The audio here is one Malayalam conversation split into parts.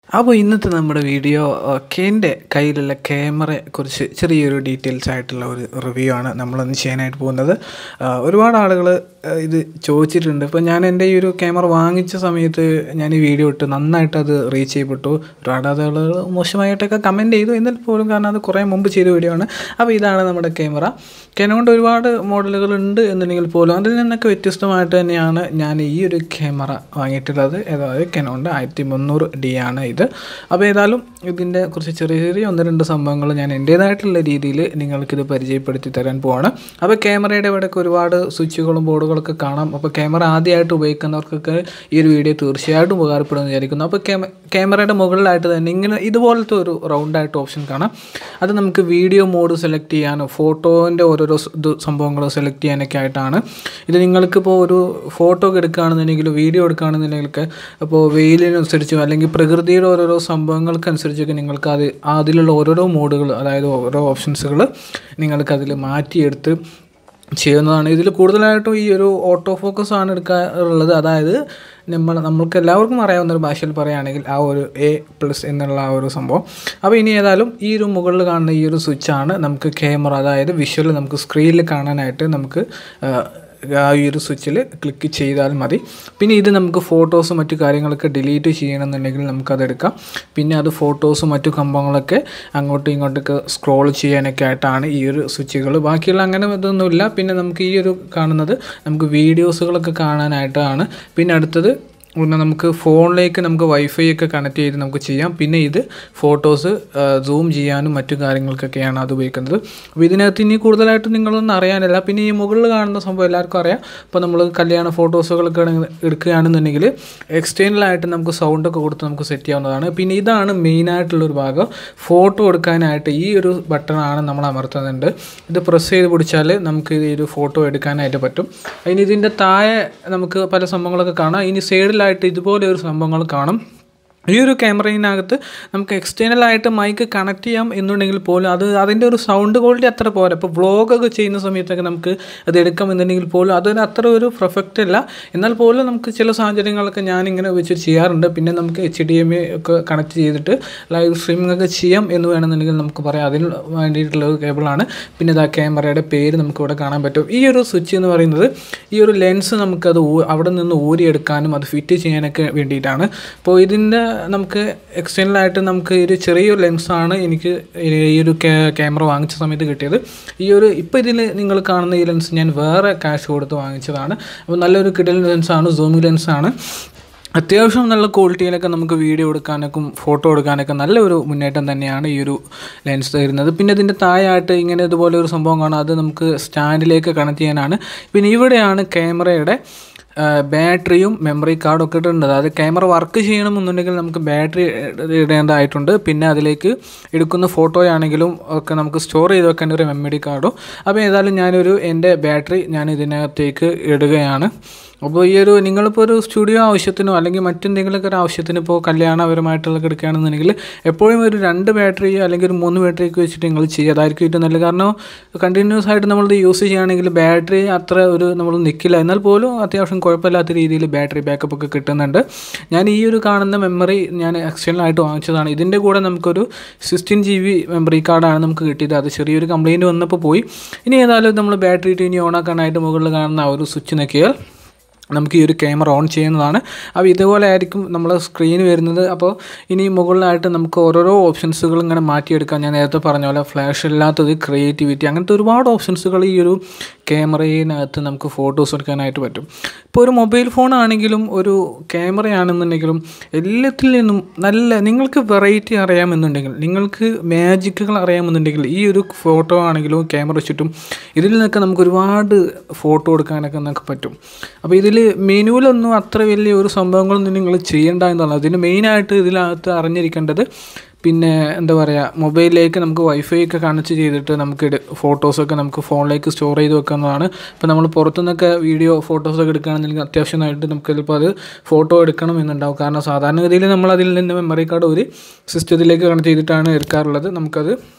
അപ്പോൾ ഇന്നത്തെ നമ്മുടെ വീഡിയോ എൻ്റെ കയ്യിലുള്ള ക്യാമറയെ കുറിച്ച് ചെറിയൊരു ഡീറ്റെയിൽസ് ആയിട്ടുള്ള ഒരു റിവ്യൂ ആണ് നമ്മളൊന്ന് ചെയ്യാനായിട്ട് പോകുന്നത് ആ, ഒരുപാട് ആളുകൾ ഇത് ചോദിച്ചിട്ടുണ്ട് ഇപ്പോൾ ഞാൻ എൻ്റെ ഈ ഒരു ക്യാമറ വാങ്ങിച്ച സമയത്ത് ഞാൻ ഈ വീഡിയോ ഇട്ട് നന്നായിട്ട് അത് റീച്ച് ചെയ്യപ്പെട്ടു ഒരുപാട് ആളുകൾ മോശമായിട്ടൊക്കെ കമൻറ്റ് ചെയ്തു എന്നാൽ പോലും കാരണം അത് കുറേ മുമ്പ് ചെയ്ത വീഡിയോ ആണ് അപ്പോൾ ഇതാണ് നമ്മുടെ ക്യാമറ ക്യാനോണ്ട് ഒരുപാട് മോഡലുകൾ ഉണ്ട് എന്നുണ്ടെങ്കിൽ പോലും അതിൽ നിന്നൊക്കെ വ്യത്യസ്തമായിട്ട് തന്നെയാണ് ഞാൻ ഈ ഒരു ക്യാമറ വാങ്ങിയിട്ടുള്ളത് അതായത് കെനോണ്ട് ആയിരത്തി മുന്നൂറ് ഡി ആണ് ഇത് അപ്പോൾ ഏതായാലും ഇതിൻ്റെ കുറച്ച് ചെറിയ ചെറിയ ഒന്ന് രണ്ട് സംഭവങ്ങൾ ഞാൻ എൻ്റേതായിട്ടുള്ള രീതിയിൽ നിങ്ങൾക്കിത് പരിചയപ്പെടുത്തി തരാൻ പോവാണ് അപ്പോൾ ക്യാമറയുടെ ഇവിടെയൊക്കെ ഒരുപാട് സ്വിച്ചുകളും ബോർഡുകളൊക്കെ കാണാം അപ്പോൾ ക്യാമറ ആദ്യമായിട്ട് ഉപയോഗിക്കുന്നവർക്കൊക്കെ ഈ ഒരു വീഡിയോ തീർച്ചയായിട്ടും ഉപകാരപ്പെടുമെന്ന് വിചാരിക്കുന്നു അപ്പോൾ ക്യാമ ക്യാമറയുടെ മുകളിലായിട്ട് തന്നെ ഇങ്ങനെ ഇതുപോലത്തെ ഒരു റൗണ്ടായിട്ട് ഓപ്ഷൻ കാണാം അത് നമുക്ക് വീഡിയോ മോഡ് സെലക്ട് ചെയ്യാനോ ഫോട്ടോൻ്റെ ഓരോരോ സ് ഇത് സംഭവങ്ങൾ സെലക്ട് ചെയ്യാനൊക്കെ ആയിട്ടാണ് ഇത് നിങ്ങൾക്കിപ്പോൾ ഒരു ഫോട്ടോ ഒക്കെ എടുക്കുകയാണെന്നുണ്ടെങ്കിൽ വീഡിയോ എടുക്കുകയാണെന്നുണ്ടെങ്കിലൊക്കെ അപ്പോൾ വെയിലിനനുസരിച്ചും അല്ലെങ്കിൽ പ്രകൃതിയുടെ ഓരോരോ സംഭവങ്ങൾക്കനുസരിച്ചൊക്കെ നിങ്ങൾക്ക് അത് അതിലുള്ള ഓരോരോ മോഡുകൾ അതായത് ഓരോ ഓപ്ഷൻസുകൾ നിങ്ങൾക്കതിൽ മാറ്റിയെടുത്ത് ചെയ്യുന്നതാണ് ഇതിൽ കൂടുതലായിട്ടും ഈ ഒരു ഓട്ടോ ഫോക്കസ് ആണ് എടുക്കാറുള്ളത് അതായത് നമ്മൾ നമ്മൾക്ക് എല്ലാവർക്കും അറിയാവുന്ന ഒരു ഭാഷയിൽ പറയുകയാണെങ്കിൽ ആ ഒരു എ പ്ലസ് എന്നുള്ള ആ ഒരു സംഭവം അപ്പോൾ ഇനി ഏതായാലും ഈ ഒരു മുകളിൽ കാണുന്ന ഈ ഒരു സ്വിച്ചാണ് നമുക്ക് ക്യാമറ അതായത് വിഷ്വൽ നമുക്ക് സ്ക്രീനിൽ കാണാനായിട്ട് നമുക്ക് ആ, ആ ഈ ഒരു സ്വിച്ചിൽ ക്ലിക്ക് ചെയ്താൽ മതി പിന്നെ ഇത് നമുക്ക് ഫോട്ടോസും മറ്റു കാര്യങ്ങളൊക്കെ ഡിലീറ്റ് ചെയ്യണമെന്നുണ്ടെങ്കിൽ നമുക്കത് എടുക്കാം പിന്നെ അത് ഫോട്ടോസും മറ്റു സംഭവങ്ങളൊക്കെ അങ്ങോട്ടും ഇങ്ങോട്ടൊക്കെ സ്ക്രോൾ ചെയ്യാനൊക്കെ ആയിട്ടാണ് ഈ ഒരു സ്വിച്ചുകൾ ബാക്കിയുള്ള അങ്ങനെ ഇതൊന്നുമില്ല പിന്നെ നമുക്ക് ഈ ഒരു കാണുന്നത് നമുക്ക് വീഡിയോസുകളൊക്കെ കാണാനായിട്ടാണ് പിന്നെ അടുത്തത് പിന്നെ നമുക്ക് ഫോണിലേക്ക് നമുക്ക് വൈഫൈ ഒക്കെ കണക്ട് ചെയ്ത് നമുക്ക് ചെയ്യാം പിന്നെ ഇത് ഫോട്ടോസ് സൂം ചെയ്യാനും മറ്റു കാര്യങ്ങൾക്കൊക്കെയാണ് അത് ഉപയോഗിക്കുന്നത് അപ്പോൾ ഇതിനകത്ത് ഇനി കൂടുതലായിട്ട് നിങ്ങളൊന്നും അറിയാനില്ല പിന്നെ ഈ മുകളിൽ കാണുന്ന സംഭവം എല്ലാവർക്കും അറിയാം ഇപ്പോൾ നമ്മൾ കല്യാണ ഫോട്ടോസുകളൊക്കെ ആണെങ്കിൽ- എടുക്കുകയാണെന്നുണ്ടെങ്കിൽ എക്സ്റ്റേണലായിട്ട് നമുക്ക് സൗണ്ടൊക്കെ കൊടുത്ത് നമുക്ക് സെറ്റ് ചെയ്യാവുന്നതാണ് പിന്നെ ഇതാണ് മെയിനായിട്ടുള്ളൊരു ഭാഗം ഫോട്ടോ എടുക്കാനായിട്ട് ഈ ഒരു ബട്ടണാണ് നമ്മൾ അമർത്തുന്നുണ്ട് ഇത് പ്രസ് ചെയ്ത് പിടിച്ചാൽ നമുക്ക് ഈ ഒരു ഫോട്ടോ എടുക്കാനായിട്ട് പറ്റും ഇനി ഇതിൻ്റെ താഴെ നമുക്ക് പല സംഭവങ്ങളൊക്കെ കാണാം ഇനി സൈഡിലായിട്ട് ഇതുപോലെ ഒരു സംഭവങ്ങൾ കാണും ഈ ഒരു ക്യാമറയിനകത്ത് നമുക്ക് external ആയിട്ട് മൈക്ക് കണക്ട് ചെയ്യാം എന്നുണ്ടെങ്കിൽ പോലും അത് അതിൻ്റെ ഒരു സൗണ്ട് ക്വാളിറ്റി അത്ര പോരാ ഇപ്പോൾ വ്ളോഗൊക്കെ ചെയ്യുന്ന സമയത്തൊക്കെ നമുക്ക് അത് എടുക്കാം എന്നുണ്ടെങ്കിൽ പോലും അതിന് അത്ര ഒരു പെർഫെക്റ്റ് അല്ല എന്നാൽ പോലും നമുക്ക് ചില സാഹചര്യങ്ങളൊക്കെ ഞാനിങ്ങനെ വെച്ച് ചെയ്യാറുണ്ട് പിന്നെ നമുക്ക് എച്ച് ഡി എം എ ഒക്കെ കണക്ട് ചെയ്തിട്ട് ലൈവ് സ്ട്രീമിംഗ് ഒക്കെ ചെയ്യാം എന്ന് വേണമെന്നുണ്ടെങ്കിൽ നമുക്ക് പറയാം അതിന് വേണ്ടിയിട്ടുള്ള ഒരു കേബിളാണ് പിന്നെ ഇതാ ക്യാമറയുടെ പേര് നമുക്ക് ഇവിടെ കാണാൻ പറ്റും ഈ ഒരു സ്വിച്ച് എന്ന് പറയുന്നത് ഈ ഒരു ലെൻസ് നമുക്കത് ഊ- അവിടെ നിന്ന് ഊരിയെടുക്കാനും അത് ഫിറ്റ് ചെയ്യാനൊക്കെ വേണ്ടിയിട്ടാണ് അപ്പോൾ ഇതിൻ്റെ നമുക്ക് external ആയിട്ട് നമുക്ക് ഒരു ചെറിയൊരു ലെൻസാണ് എനിക്ക് ഈ ഒരു ക്യാമറ വാങ്ങിച്ച സമയത്ത് കിട്ടിയത് ഈ ഒരു ഇപ്പോൾ ഇതിൽ നിങ്ങൾ കാണുന്ന ഈ ലെൻസ് ഞാൻ വേറെ ക്യാഷ് കൊടുത്ത് വാങ്ങിച്ചതാണ് അപ്പോൾ നല്ലൊരു കിടൽ ലെൻസാണ് സൂമിംഗ് ലെൻസാണ് അത്യാവശ്യം നല്ല ക്വാളിറ്റിയിലൊക്കെ നമുക്ക് വീഡിയോ എടുക്കാനൊക്കെ ഫോട്ടോ എടുക്കാനൊക്കെ നല്ലൊരു മുന്നേറ്റം തന്നെയാണ് ഈ ഒരു ലെൻസ് തരുന്നത് പിന്നെ ഇതിൻ്റെ താഴെയായിട്ട് ഇങ്ങനെ ഇതുപോലെ ഒരു സംഭവം കാണാം അത് നമുക്ക് സ്റ്റാൻഡിലേക്ക് കണക്ട് ചെയ്യാനാണ് പിന്നെ ഇവിടെയാണ് ക്യാമറയുടെ ബാറ്ററിയും മെമ്മറി കാർഡും ഒക്കെ ഇട്ടിട്ടുണ്ട് അതായത് ക്യാമറ വർക്ക് ചെയ്യണമെന്നുണ്ടെങ്കിൽ നമുക്ക് ബാറ്ററി ഇടേണ്ടതായിട്ടുണ്ട് പിന്നെ അതിലേക്ക് എടുക്കുന്ന ഫോട്ടോയാണെങ്കിലും ഒക്കെ നമുക്ക് സ്റ്റോർ ചെയ്ത് വെക്കേണ്ട ഒരു മെമ്മറി കാർഡും അപ്പോൾ ഏതായാലും ഞാനൊരു എൻ്റെ ബാറ്ററി ഞാൻ ഇതിനകത്തേക്ക് ഇടുകയാണ് അപ്പോൾ ഈ ഒരു നിങ്ങളിപ്പോൾ ഒരു സ്റ്റുഡിയോ ആവശ്യത്തിനോ അല്ലെങ്കിൽ മറ്റെന്തെങ്കിലുമൊക്കെ ഒരു ആവശ്യത്തിന് ഇപ്പോൾ കല്യാണപരമായിട്ടുള്ള എടുക്കുകയാണെന്നുണ്ടെങ്കിൽ എപ്പോഴും ഒരു രണ്ട് ബാറ്ററി അല്ലെങ്കിൽ ഒരു മൂന്ന് ബാറ്ററി ഒക്കെ വെച്ചിട്ട് നിങ്ങൾ ചെയ്യുക അതായിരിക്കും ഏറ്റവും നല്ലത് കാരണം കണ്ടിന്യൂസ് ആയിട്ട് നമ്മളിത് യൂസ് ചെയ്യുകയാണെങ്കിൽ ബാറ്ററി അത്ര ഒരു നമ്മൾ നിൽക്കില്ല എന്നാൽ പോലും അത്യാവശ്യം കുഴപ്പമില്ലാത്ത രീതിയിൽ ബാറ്ററി ബാക്കപ്പ് ഒക്കെ കിട്ടുന്നുണ്ട് ഞാൻ ഈ ഒരു കാണുന്ന മെമ്മറി ഞാൻ external ആയിട്ട് വാങ്ങിച്ചതാണ് ഇതിൻ്റെ കൂടെ നമുക്കൊരു സിക്സ്റ്റീൻ ജി ബി മെമ്മറി കാർഡാണ് നമുക്ക് കിട്ടിയത് അത് ചെറിയൊരു കംപ്ലയിൻറ്റ് വന്നപ്പോൾ പോയി ഇനി ഏതായാലും നമ്മൾ ബാറ്ററി ഇട്ട് ഇനി ഓണാക്കാനായിട്ട് മുകളിൽ കാണുന്ന ആ ഒരു സ്വിച്ച് ഞെക്കിയാൽ നമുക്ക് ഈ ഒരു ക്യാമറ ഓൺ ചെയ്യുന്നതാണ് അപ്പോൾ ഇതുപോലെ ആയിരിക്കും നമ്മൾ സ്ക്രീൻ വരുന്നത് അപ്പോൾ ഇനി മുകളിലായിട്ട് നമുക്ക് ഓരോരോ ഓപ്ഷൻസുകൾ ഇങ്ങനെ മാറ്റിയെടുക്കാം ഞാൻ നേരത്തെ പറഞ്ഞ പോലെ ഫ്ലാഷ് ഇല്ലാത്തത് ക്രിയേറ്റിവിറ്റി അങ്ങനത്തെ ഒരുപാട് ഓപ്ഷൻസുകൾ ഈ ഒരു ക്യാമറയിനകത്ത് നമുക്ക് ഫോട്ടോസ് എടുക്കാനായിട്ട് പറ്റും ഇപ്പോൾ ഒരു മൊബൈൽ ഫോൺ ആണെങ്കിലും ഒരു ക്യാമറയാണെന്നുണ്ടെങ്കിലും എല്ലാത്തിൽ നിന്നും നല്ല നിങ്ങൾക്ക് വെറൈറ്റി അറിയാമെന്നുണ്ടെങ്കിൽ നിങ്ങൾക്ക് മാജിക്കുകൾ അറിയാമെന്നുണ്ടെങ്കിൽ ഈ ഒരു ഫോട്ടോ ആണെങ്കിലും ക്യാമറ വെച്ചിട്ടും ഇതിൽ നിന്നൊക്കെ നമുക്ക് ഒരുപാട് ഫോട്ടോ എടുക്കാനൊക്കെ നമുക്ക് പറ്റും അപ്പോൾ ഇതിൽ മെനുവിലൊന്നും അത്ര വലിയ ഒരു സംഭവങ്ങളൊന്നും നിങ്ങൾ ചെയ്യേണ്ട എന്നുള്ളത് ഇതിന് മെയിനായിട്ട് ഇതിനകത്ത് അറിഞ്ഞിരിക്കേണ്ടത് പിന്നെ എന്താ പറയുക മൊബൈലിലേക്ക് നമുക്ക് വൈഫൈ ഒക്കെ കണക്ട് ചെയ്തിട്ട് നമുക്ക് എടു- ഫോട്ടോസൊക്കെ നമുക്ക് ഫോണിലേക്ക് സ്റ്റോർ ചെയ്ത് വെക്കുന്നതാണ് ഇപ്പോൾ നമ്മൾ പുറത്തുനിന്നൊക്കെ വീഡിയോ ഫോട്ടോസൊക്കെ എടുക്കുകയാണെന്നുണ്ടെങ്കിൽ അത്യാവശ്യമായിട്ട് നമുക്ക് ചിലപ്പോൾ അത് ഫോട്ടോ എടുക്കണം എന്നുണ്ടാവും കാരണം സാധാരണഗതിയിൽ നമ്മൾ അതിൽ നിന്ന് മെമ്മറി കാർഡ് ഒരു സിസ്റ്റത്തിലേക്ക് കണക്ട് ചെയ്തിട്ടാണ് എടുക്കാറുള്ളത് നമുക്കത്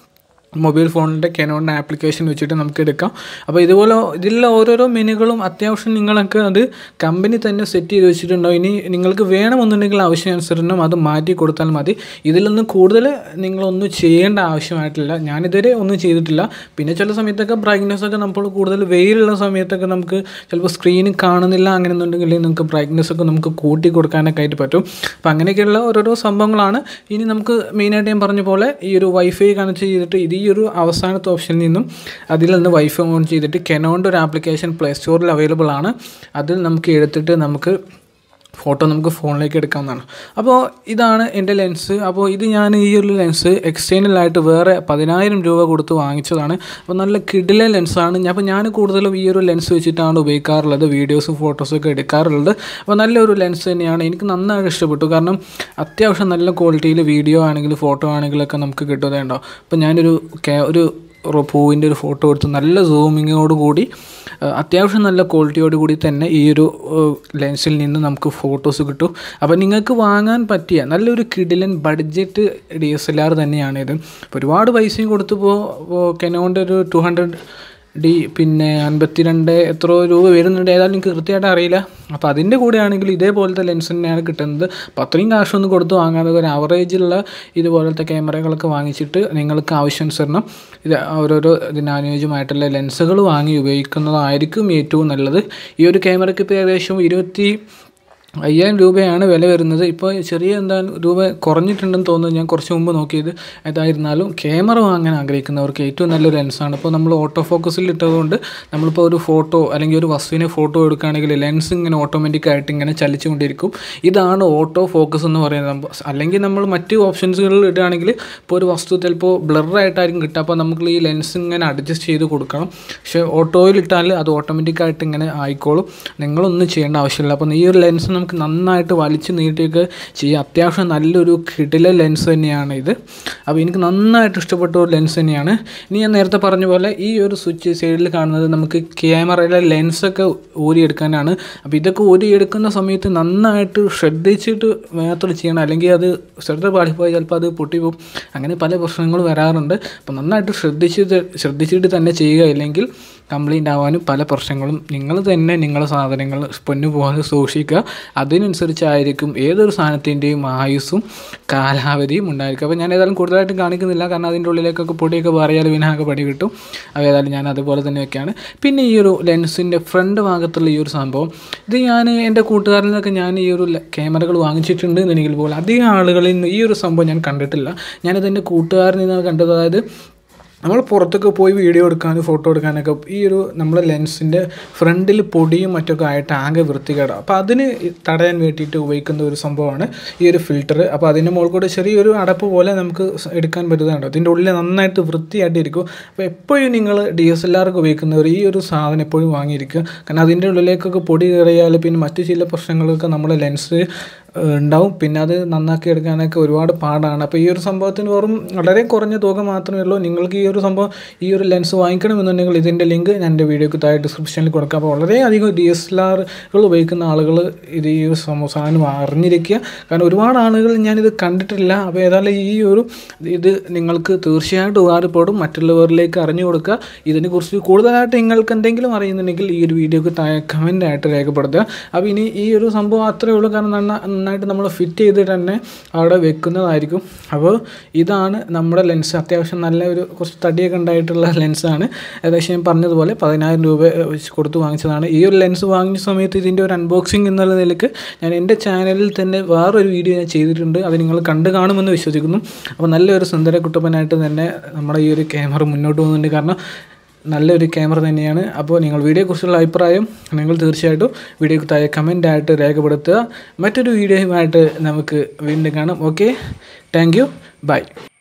മൊബൈൽ ഫോണിൻ്റെ കെനോണിൻ്റെ ആപ്ലിക്കേഷൻ വെച്ചിട്ട് നമുക്ക് എടുക്കാം അപ്പോൾ ഇതുപോലെ ഇതിലുള്ള ഓരോരോ മെനുകളും അത്യാവശ്യം നിങ്ങൾക്ക് അത് കമ്പനി തന്നെ സെറ്റ് ചെയ്ത് വെച്ചിട്ടുണ്ടോ ഇനി നിങ്ങൾക്ക് വേണമെന്നുണ്ടെങ്കിൽ ആവശ്യാനുസരണം അത് മാറ്റി കൊടുത്താൽ മതി ഇതിലൊന്നും കൂടുതൽ നിങ്ങളൊന്നും ചെയ്യേണ്ട ആവശ്യമായിട്ടില്ല ഞാനിതുവരെ ഒന്നും ചെയ്തിട്ടില്ല പിന്നെ ചില സമയത്തൊക്കെ ബ്രൈറ്റ്നസ് ഒക്കെ നമ്മൾ കൂടുതൽ വെയിലുള്ള സമയത്തൊക്കെ നമുക്ക് ചിലപ്പോൾ സ്ക്രീനിൽ കാണുന്നില്ല അങ്ങനെ എന്നുണ്ടെങ്കിൽ നിങ്ങൾക്ക് ബ്രൈറ്റ്നസ് ഒക്കെ നമുക്ക് കൂട്ടി കൊടുക്കാനൊക്കെ ആയിട്ട് പറ്റും അപ്പോൾ അങ്ങനെയൊക്കെയുള്ള ഓരോരോ സംഭവങ്ങളാണ് ഇനി നമുക്ക് മെയിനായിട്ട് ഞാൻ പറഞ്ഞ പോലെ ഈ ഒരു വൈഫൈ കണക്ട് ചെയ്തിട്ട് ഇത് ഈ ഒരു അവസാനത്തെ ഓപ്ഷനിൽ നിന്നും അതിൽ നിന്ന് വൈഫൈ ഓൺ ചെയ്തിട്ട് കെനോൻ്റെ ഒരു ആപ്ലിക്കേഷൻ പ്ലേ സ്റ്റോറിൽ അവൈലബിൾ ആണ് അതിൽ നമുക്ക് എടുത്തിട്ട് നമുക്ക് ഫോട്ടോ നമുക്ക് ഫോണിലേക്ക് എടുക്കാവുന്നതാണ് അപ്പോൾ ഇതാണ് എൻ്റെ ലെൻസ് അപ്പോൾ ഇത് ഞാൻ ഈ ഒരു ലെൻസ് എക്സ്റ്റേണലായിട്ട് വേറെ പതിനായിരം രൂപ കൊടുത്ത് വാങ്ങിച്ചതാണ് അപ്പോൾ നല്ല കിഡിലെ ലെൻസാണ് ഞാൻ അപ്പോൾ ഞാൻ കൂടുതലും ഈ ഒരു ലെൻസ് വെച്ചിട്ടാണ് ഉപയോഗിക്കാറുള്ളത് വീഡിയോസും ഫോട്ടോസൊക്കെ എടുക്കാറുള്ളത് അപ്പോൾ നല്ലൊരു ലെൻസ് തന്നെയാണ് എനിക്ക് നന്നായിട്ട് ഇഷ്ടപ്പെട്ടു കാരണം അത്യാവശ്യം നല്ല ക്വാളിറ്റിയിൽ വീഡിയോ ആണെങ്കിലും ഫോട്ടോ ആണെങ്കിലൊക്കെ നമുക്ക് കിട്ടുന്നതുണ്ടാവും അപ്പോൾ ഞാനൊരു കേ ഒരു ഒരു പൂവിൻ്റെ ഒരു ഫോട്ടോ എടുത്ത് നല്ല സൂമിങ്ങോട് കൂടി അഹ് അത്യാവശ്യം നല്ല ക്വാളിറ്റിയോട് കൂടി തന്നെ ഈ ഒരു ഏഹ്, ലെൻസിൽ നിന്ന് നമുക്ക് ഫോട്ടോസ് കിട്ടും അപ്പോൾ നിങ്ങൾക്ക് വാങ്ങാൻ പറ്റിയ നല്ലൊരു കിഡിലൻ budget D S L R തന്നെയാണിത് അപ്പോൾ ഒരുപാട് പൈസയും കൊടുത്തപ്പോൾ കെനോൻ്റെ ഒരു ടു ഹൺഡ്രഡ് ഡി പിന്നെ അൻപത്തിരണ്ട് എത്രയോ രൂപ വരുന്നുണ്ട് ഏതായാലും എനിക്ക് കൃത്യമായിട്ട് അറിയില്ല അപ്പോൾ അതിൻ്റെ കൂടെ ആണെങ്കിൽ ഇതേപോലത്തെ ലെൻസ് തന്നെയാണ് കിട്ടുന്നത് അപ്പോൾ അത്രയും കാശൊന്നും കൊടുത്ത് വാങ്ങാതെ ഒരു ആവറേജുള്ള ഇതുപോലത്തെ ക്യാമറകളൊക്കെ വാങ്ങിച്ചിട്ട് നിങ്ങൾക്ക് ആവശ്യാനുസരണം ഇത് ഓരോരോ ഇതിനനുയോജ്യമായിട്ടുള്ള ലെൻസുകൾ വാങ്ങി ഉപയോഗിക്കുന്നതായിരിക്കും ഏറ്റവും നല്ലത് ഈ ഒരു ക്യാമറയ്ക്ക് ഇപ്പോൾ ഏകദേശം ഇരുപത്തി അയ്യായിരം രൂപയാണ് വില വരുന്നത് ഇപ്പോൾ ചെറിയ എന്താ രൂപ കുറഞ്ഞിട്ടുണ്ടെന്ന് തോന്നുന്നു ഞാൻ കുറച്ച് മുമ്പ് നോക്കിയത് ഏതായിരുന്നാലും ക്യാമറ വാങ്ങാൻ ആഗ്രഹിക്കുന്നവർക്ക് ഏറ്റവും നല്ലൊരു ലെൻസാണ് ഇപ്പോൾ നമ്മൾ ഓട്ടോ ഫോക്കസിൽ ഇട്ടതുകൊണ്ട് നമ്മളിപ്പോൾ ഒരു ഫോട്ടോ അല്ലെങ്കിൽ ഒരു വസ്തുവിനെ ഫോട്ടോ എടുക്കുകയാണെങ്കിൽ ലെൻസ് ഇങ്ങനെ ഓട്ടോമാറ്റിക്കായിട്ട് ഇങ്ങനെ ചലിച്ചുകൊണ്ടിരിക്കും ഇതാണ് ഓട്ടോ ഫോക്കസ് എന്ന് പറയുന്നത് നമ്മ- അല്ലെങ്കിൽ നമ്മൾ മറ്റ് ഓപ്ഷൻസുകളിൽ ഇടുകയാണെങ്കിൽ ഇപ്പോൾ ഒരു വസ്തു ചിലപ്പോൾ ബ്ലറായിട്ടായിരിക്കും കിട്ടുക അപ്പോൾ നമുക്ക് ഈ ലെൻസ് ഇങ്ങനെ അഡ്ജസ്റ്റ് ചെയ്ത് കൊടുക്കണം പക്ഷേ ഓട്ടോയിൽ ഇട്ടാൽ അത് ഓട്ടോമാറ്റിക്കായിട്ട് ഇങ്ങനെ ആയിക്കോളും നിങ്ങളൊന്നും ചെയ്യേണ്ട ആവശ്യമില്ല അപ്പോൾ ഈ ഒരു ലെൻസ് നമുക്ക് നന്നായിട്ട് വലിച്ചു നീട്ടിയൊക്കെ ചെയ്യാം അത്യാവശ്യം നല്ലൊരു കിടില ലെൻസ് തന്നെയാണ് ഇത് അപ്പോൾ എനിക്ക് നന്നായിട്ട് ഇഷ്ടപ്പെട്ട ഒരു ലെൻസ് തന്നെയാണ് ഇനി ഞാൻ നേരത്തെ പറഞ്ഞ പോലെ ഈ ഒരു സ്വിച്ച് സൈഡിൽ കാണുന്നത് നമുക്ക് ക്യാമറയിലെ ലെൻസൊക്കെ ഊരിയെടുക്കാനാണ് അപ്പോൾ ഇതൊക്കെ ഊരിയെടുക്കുന്ന സമയത്ത് നന്നായിട്ട് ശ്രദ്ധിച്ചിട്ട് മാത്രം ചെയ്യണം അല്ലെങ്കിൽ അത് ശ്രദ്ധ പാടിപ്പോയാൽ ചിലപ്പോൾ അത് പൊട്ടിപ്പോവും അങ്ങനെ പല പ്രശ്നങ്ങളും വരാറുണ്ട് അപ്പോൾ നന്നായിട്ട് ശ്രദ്ധിച്ചിട്ട് ശ്രദ്ധിച്ചിട്ട് തന്നെ ചെയ്യുക ഇല്ലെങ്കിൽ കംപ്ലൈൻ്റ് ആവാനും പല പ്രശ്നങ്ങളും നിങ്ങൾ തന്നെ നിങ്ങളുടെ സാധനങ്ങൾ പൊന്നു പോലെ സൂക്ഷിക്കുക അതിനനുസരിച്ചായിരിക്കും ഏതൊരു സാധനത്തിൻ്റെയും ആയുസ്സും കാലാവധിയും ഉണ്ടായിരിക്കും അപ്പോൾ ഞാൻ ഏതായാലും കൂടുതലായിട്ട് കാണിക്കുന്നില്ല കാരണം അതിൻ്റെ ഉള്ളിലേക്കൊക്കെ പൊടിയൊക്കെ പറയാൽ വിനാകെ പടി കിട്ടും അപ്പോൾ ഏതായാലും ഞാൻ അതുപോലെ തന്നെ വെക്കുകയാണ് പിന്നെ ഈ ഒരു ലെൻസിൻ്റെ ഫ്രണ്ട് ഭാഗത്തുള്ള ഈ ഒരു സംഭവം ഇത് ഞാൻ എൻ്റെ കൂട്ടുകാരിൽ നിന്നൊക്കെ ഞാൻ ഈ ഒരു ല- ക്യാമറകൾ വാങ്ങിച്ചിട്ടുണ്ട് എന്നെങ്കിൽ പോലും അധികം ആളുകളിൽ നിന്ന് ഈ ഒരു സംഭവം ഞാൻ കണ്ടിട്ടില്ല ഞാനത് എൻ്റെ കൂട്ടുകാരിൽ നിന്നാണ് കണ്ടത് അതായത് നമ്മൾ പുറത്തൊക്കെ പോയി വീഡിയോ എടുക്കാനും ഫോട്ടോ എടുക്കാനൊക്കെ ഈ ഒരു നമ്മുടെ ലെൻസിൻ്റെ ഫ്രണ്ടിൽ പൊടിയും മറ്റൊക്കെ ആയിട്ട് ആകെ വൃത്തികേടാണ് അപ്പോൾ അതിന് തടയാൻ വേണ്ടിയിട്ട് ഉപയോഗിക്കുന്ന ഒരു സംഭവമാണ് ഈ ഒരു ഫിൽറ്റർ അപ്പോൾ അതിൻ്റെ മുകളിൽ കൂടെ ചെറിയൊരു അടപ്പ് പോലെ നമുക്ക് സ് എടുക്കാൻ പറ്റുന്നതാണ് അതിൻ്റെ ഉള്ളിൽ നന്നായിട്ട് വൃത്തിയായിട്ട് ഇരിക്കും അപ്പോൾ എപ്പോഴും നിങ്ങൾ ഡി എസ് എൽ ആർക്ക് ഉപയോഗിക്കുന്നവർ ഈ ഒരു സാധനം എപ്പോഴും വാങ്ങിയിരിക്കുക കാരണം അതിൻ്റെ ഉള്ളിലേക്കൊക്കെ പൊടി കയറിയാൽ പിന്നെ മറ്റു ചില പ്രശ്നങ്ങളൊക്കെ നമ്മുടെ ലെൻസ് ഏഹ് ഉണ്ടാവും പിന്നെ അത് നന്നാക്കി എടുക്കാനൊക്കെ ഒരുപാട് പാടാണ് അപ്പോൾ ഈ ഒരു സംഭവത്തിന് വെറും വളരെ കുറഞ്ഞ തുക മാത്രമേ ഉള്ളൂ നിങ്ങൾക്ക് ഈ ഒരു സംഭവം ഈ ഒരു ലെൻസ് വാങ്ങിക്കണമെന്നുണ്ടെങ്കിൽ ഇതിൻ്റെ ലിങ്ക് ഞാൻ എൻ്റെ വീഡിയോക്ക് താഴെ ഡിസ്ക്രിപ്ഷനിൽ കൊടുക്കാം അപ്പോൾ വളരെയധികം ഡി എസ് എൽ ആറുകൾ ഉപയോഗിക്കുന്ന ആളുകൾ ഇത് ഈ ഒരു സംഭവം സാധനം അറിഞ്ഞിരിക്കുക കാരണം ഒരുപാട് ആളുകൾ ഞാനിത് കണ്ടിട്ടില്ല അപ്പോൾ ഏതായാലും ഈ ഒരു ഇത് നിങ്ങൾക്ക് തീർച്ചയായിട്ടും ഉപകാരപ്പെടും മറ്റുള്ളവരിലേക്ക് അറിഞ്ഞു കൊടുക്കുക ഇതിനെക്കുറിച്ച് കൂടുതലായിട്ട് നിങ്ങൾക്ക് എന്തെങ്കിലും അറിയുന്നുണ്ടെങ്കിൽ ഈ ഒരു വീഡിയോക്ക് താഴെ കമൻ്റായിട്ട് രേഖപ്പെടുത്തുക അപ്പോൾ ഇനി ഈ ഒരു സംഭവം അത്രയേ ഉള്ളൂ കാരണം നന്ന നന്നായിട്ട് നമ്മൾ ഫിറ്റ് ചെയ്തിട്ട് തന്നെ അവിടെ വെക്കുന്നതായിരിക്കും അപ്പോൾ ഇതാണ് നമ്മുടെ ലെൻസ് അത്യാവശ്യം നല്ല ഒരു കുറച്ച് തടിയൊക്കെ ഉണ്ടായിട്ടുള്ള ലെൻസാണ് ഏകദേശം ഞാൻ പറഞ്ഞതുപോലെ പതിനായിരം രൂപ വെച്ച് കൊടുത്ത് വാങ്ങിച്ചതാണ് ഈ ഒരു ലെൻസ് വാങ്ങിയ സമയത്ത് ഇതിൻ്റെ ഒരു അൺബോക്സിങ് എന്നുള്ള നിലയ്ക്ക് ഞാൻ എൻ്റെ ചാനലിൽ തന്നെ വേറൊരു വീഡിയോ ഞാൻ ചെയ്തിട്ടുണ്ട് അത് നിങ്ങൾ കണ്ടു കാണുമെന്ന് വിശ്വസിക്കുന്നു അപ്പോൾ നല്ലൊരു സുന്ദര കുട്ടപ്പനായിട്ട് തന്നെ നമ്മുടെ ഈ ഒരു ക്യാമറ മുന്നോട്ട് പോകുന്നുണ്ട് കാരണം നല്ലൊരു ക്യാമറ തന്നെയാണ് അപ്പോൾ നിങ്ങൾ വീഡിയോയെക്കുറിച്ചുള്ള അഭിപ്രായം നിങ്ങൾ തീർച്ചയായിട്ടും വീഡിയോക്ക് താഴെ കമൻ്റായിട്ട് രേഖപ്പെടുത്തുക മറ്റൊരു വീഡിയോയുമായിട്ട് നമുക്ക് വീണ്ടും കാണാം ഓക്കെ താങ്ക് യു ബൈ